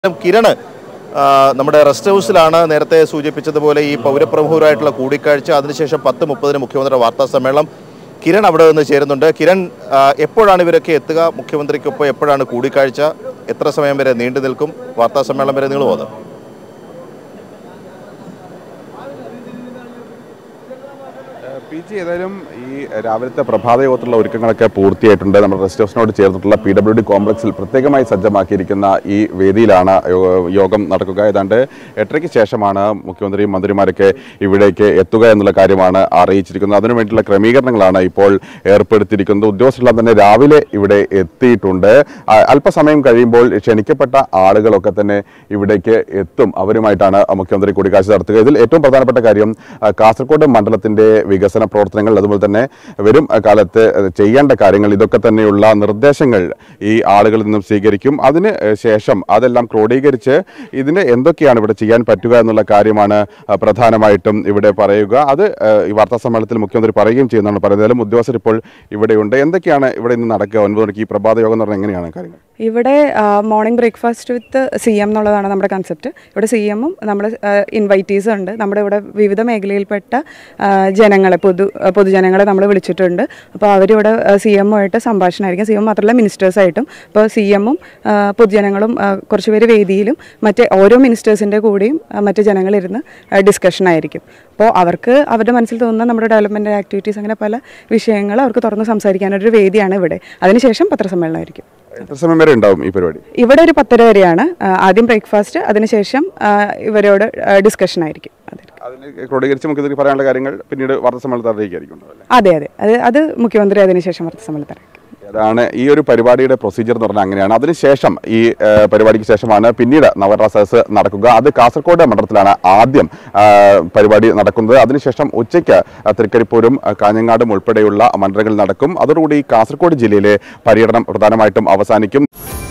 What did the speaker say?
കിരണ് ആ, നമ്മുടെ റെസ്റ്റ് ഹൗസിലാണ് നേരത്തെ സൂചിപ്പിച്ചതുപോലെ ഈ പൗരപ്രമുഖരുമായിട്ടുള്ള കൂടിക്കാഴ്ച അതിനുശേഷം പത്ത് മുപ്പതിന് മുഖ്യമന്ത്രിയുടെ വാർത്താ സമ്മേളനം കിരൺ അവിടെ നിന്ന് ചേരുന്നുണ്ട് കിരൺ ആ, എപ്പോഴാണ് ഇവരൊക്കെ എത്തുക മുഖ്യമന്ത്രിക്കൊപ്പം എപ്പോഴാണ് കൂടിക്കാഴ്ച എത്ര സമയം വരെ നീണ്ടു നിൽക്കും വാർത്താ സമ്മേളനം വരെ നീളുമോ അത് പി ജി ഏതായാലും ഈ രാവിലത്തെ പ്രഭാത യോഗത്തിലുള്ള ഒരുക്കങ്ങളൊക്കെ പൂർത്തിയായിട്ടുണ്ട് നമ്മുടെ റെസ്റ്റ് ഹൗസിനോട് ചേർന്നിട്ടുള്ള പി ഡബ്ല്യു ഡി കോംപ്ലക്സിൽ പ്രത്യേകമായി സജ്ജമാക്കിയിരിക്കുന്ന ഈ വേദിയിലാണ് യോ- യോഗം നടക്കുക ഏതാണ്ട് എട്ടരയ്ക്ക് ശേഷമാണ് മുഖ്യമന്ത്രിയും മന്ത്രിമാരൊക്കെ ഇവിടേക്ക് എത്തുക എന്നുള്ള കാര്യമാണ് അറിയിച്ചിരിക്കുന്നത് അതിനുവേണ്ടിയുള്ള ക്രമീകരണങ്ങളാണ് ഇപ്പോൾ ഏർപ്പെടുത്തിയിരിക്കുന്നത് ഉദ്യോഗസ്ഥരെല്ലാം തന്നെ രാവിലെ ഇവിടെ എത്തിയിട്ടുണ്ട് ആ, അല്പസമയം കഴിയുമ്പോൾ ക്ഷണിക്കപ്പെട്ട ആളുകളൊക്കെ തന്നെ ഇവിടേക്ക് എത്തും അവരുമായിട്ടാണ് മുഖ്യമന്ത്രി കൂടിക്കാഴ്ച നടത്തുക ഇതിൽ ഏറ്റവും പ്രധാനപ്പെട്ട കാര്യം ആ, കാസർഗോഡ് മണ്ഡലത്തിന്റെ വികസന പ്രവർത്തനങ്ങൾ അതുപോലെ തന്നെ വരും കാലത്ത് ചെയ്യേണ്ട കാര്യങ്ങൾ ഇതൊക്കെ തന്നെയുള്ള നിർദ്ദേശങ്ങൾ ഈ ആളുകളിൽ നിന്നും സ്വീകരിക്കും അതിന് ശേഷം അതെല്ലാം ക്രോഡീകരിച്ച് ഇതിന് എന്തൊക്കെയാണ് ഇവിടെ ചെയ്യാൻ പറ്റുക എന്നുള്ള കാര്യമാണ് ആ, പ്രധാനമായിട്ടും ഇവിടെ പറയുക അത് ആ, ഈ വാർത്താ സമ്മേളനത്തിൽ മുഖ്യമന്ത്രി പറയുകയും ചെയ്യുന്നതാണ് പറയുന്നതിലും ഉദ്യോഗസ്ഥർ ഇപ്പോൾ ഇവിടെയുണ്ട് എന്തൊക്കെയാണ് ഇവിടെ ഇന്ന് നടക്കുക ഒൻപത് മണിക്ക് ഈ പ്രഭാത യോഗം എന്ന് പറഞ്ഞാൽ എങ്ങനെയാണ് കാര്യങ്ങൾ ഇവിടെ morning breakfast with C M എന്നുള്ളതാണ് നമ്മുടെ കൺസെപ്റ്റ് ഇവിടെ സി എമ്മും നമ്മുടെ ഇൻവൈറ്റീസ് ഉണ്ട് നമ്മുടെ ഇവിടെ വിവിധ മേഖലയിൽപ്പെട്ട ആ, ജനങ്ങളെ പൊതു ആ, പൊതുജനങ്ങളെ നമ്മൾ വിളിച്ചിട്ടുണ്ട് അപ്പോൾ അവരിവിടെ സി എമ്മുമായിട്ട് സംഭാഷണമായിരിക്കും സി എം മാത്രമല്ല മിനിസ്റ്റേഴ്സായിട്ടും ഇപ്പോൾ സി എമ്മും പൊതുജനങ്ങളും ആ, കുറച്ച് പേര് വേദിയിലും മറ്റേ ഓരോ മിനിസ്റ്റേഴ്സിൻ്റെ കൂടെയും ആ, മറ്റ് ജനങ്ങളിരുന്ന് ഡിസ്കഷൻ ആയിരിക്കും അപ്പോൾ അവർക്ക് അവരുടെ മനസ്സിൽ തോന്നുന്ന നമ്മുടെ ഡെവലപ്മെൻറ്റ് ആക്ടിവിറ്റീസ് അങ്ങനെ പല വിഷയങ്ങൾ അവർക്ക് തുറന്ന് സംസാരിക്കാനൊരു വേദിയാണ് ഇവിടെ അതിനുശേഷം പത്രസമ്മേളനമായിരിക്കും എത്ര സമയം വരെ ഉണ്ടാവും ഈ പരിപാടി ഇവിടെ ഒരു പത്തര വരെയാണ് ആ, ആദ്യം ബ്രേക്ക്ഫാസ്റ്റ് അതിനുശേഷം ആ, ഇവരോട് ഡിസ്കഷൻ ആയിരിക്കും അതെ അതിന് ക്രോഡീകരിച്ച് മുഖ്യമന്ത്രി പറയാനുള്ള കാര്യങ്ങൾ പിന്നീട് വാർത്താ സമ്മേളനത്തിൽ അറിയിക്കായിരിക്കും അല്ലേ അതെ അതെ അത് അത് മുഖ്യമന്ത്രി അതിനുശേഷം വാർത്താ സമ്മേളനത്തിൽ അറിയിക്കും അതാണ് ഈ ഒരു പരിപാടിയുടെ പ്രൊസീജിയർ എന്ന് പറഞ്ഞാൽ അങ്ങനെയാണ് അതിനുശേഷം ഈ ഏഹ്, പരിപാടിക്ക് ശേഷമാണ് പിന്നീട് നവകേരള സദസ് നടക്കുക അത് കാസർഗോഡ് മണ്ഡലത്തിലാണ് ആദ്യം ആ, പരിപാടി നടക്കുന്നത് അതിനുശേഷം ഉച്ചയ്ക്ക് തൃക്കരിപ്പൂരും ആ, കാഞ്ഞങ്ങാടും ഉൾപ്പെടെയുള്ള മണ്ഡലങ്ങളിൽ നടക്കും അതോടുകൂടി കാസർഗോഡ് ജില്ലയിലെ പര്യടനം പ്രധാനമായിട്ടും അവസാനിക്കും